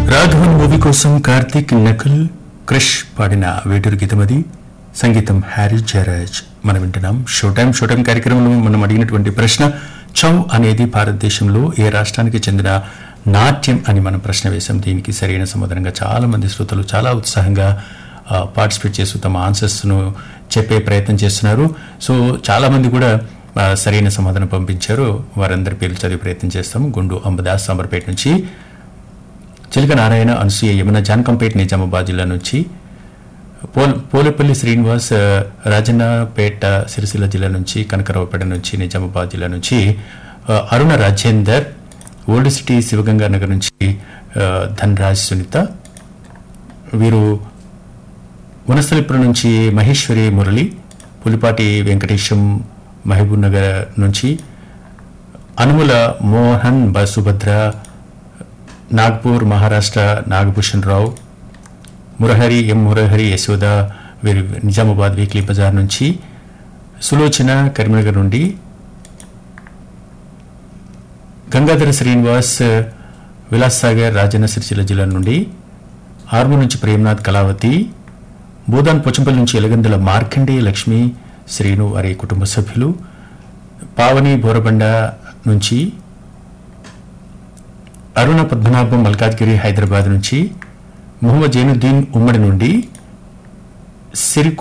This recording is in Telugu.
రాఘవన్ మూవీ కోసం కార్తీక్ నకుల్ క్రిష్ పాడిన వేటూరు గీతమది సంగీతం హ్యారీ జయరాజ్ మనం వింటున్నాం షో టైం షో టైం కార్యక్రమంలో మనం అడిగినటువంటి ప్రశ్న చౌ అనేది భారతదేశంలో ఏ రాష్ట్రానికి చెందిన నాట్యం అని మనం ప్రశ్న వేశాం దీనికి సరైన సమాధానంగా చాలా మంది శ్రోతలు చాలా ఉత్సాహంగా పార్టిసిపేట్ చేస్తూ తమ ఆన్సర్స్ను చెప్పే ప్రయత్నం చేస్తున్నారు సో చాలా మంది కూడా ఆ, సరైన సమాధానం పంపించారు వారందరి పేర్లు చదివే ప్రయత్నం చేస్తాం గుండు అంబదాస్ సాంబర్పేట నుంచి చిలక నారాయణ అనసూయ యమున జాన్కంపేట్ నిజామాబాద్ జిల్లా నుంచి పోల్ పోలేపల్లి శ్రీనివాస్ ఆ, రాజన్నపేట సిరిసిల్ల జిల్లా నుంచి కనకరావుపేట నుంచి నిజామాబాద్ జిల్లా నుంచి ఆ, అరుణ రాజేందర్ ఓల్డ్ సిటీ శివగంగా నగర్ నుంచి ఆ, ధనరాజ్ సునీత వీరు వనస్థలిపురం నుంచి మహేశ్వరి మురళి పులిపాటి వెంకటేశం మహబూబ్ నగర్ నుంచి అనుముల మోహన్ బ సుభద్ర నాగ్పూర్ మహారాష్ట్ర నాగభూషణ్ రావు మురహరి ఎం మురహరి యశోద వీరి నిజామాబాద్ వీక్లీ బజార్ నుంచి సులోచన కరీంనగర్ నుండి గంగాధర శ్రీనివాస్ విలాస్ సాగర్ రాజన్న సిరిసిల్ల జిల్లా నుండి ఆర్మూర్ నుంచి ప్రేమ్నాథ్ కళావతి బోధాన్ పోచంపల్లి నుంచి ఎలగందుల మార్కండే లక్ష్మి శ్రీను వారి కుటుంబ సభ్యులు పావని బోరబండ నుంచి అరుణ పద్మనాభం మల్కాజ్గిరి హైదరాబాద్ నుంచి ముహమ్మద్ జైనుద్దీన్ ఉమ్మడి నుండి సిరి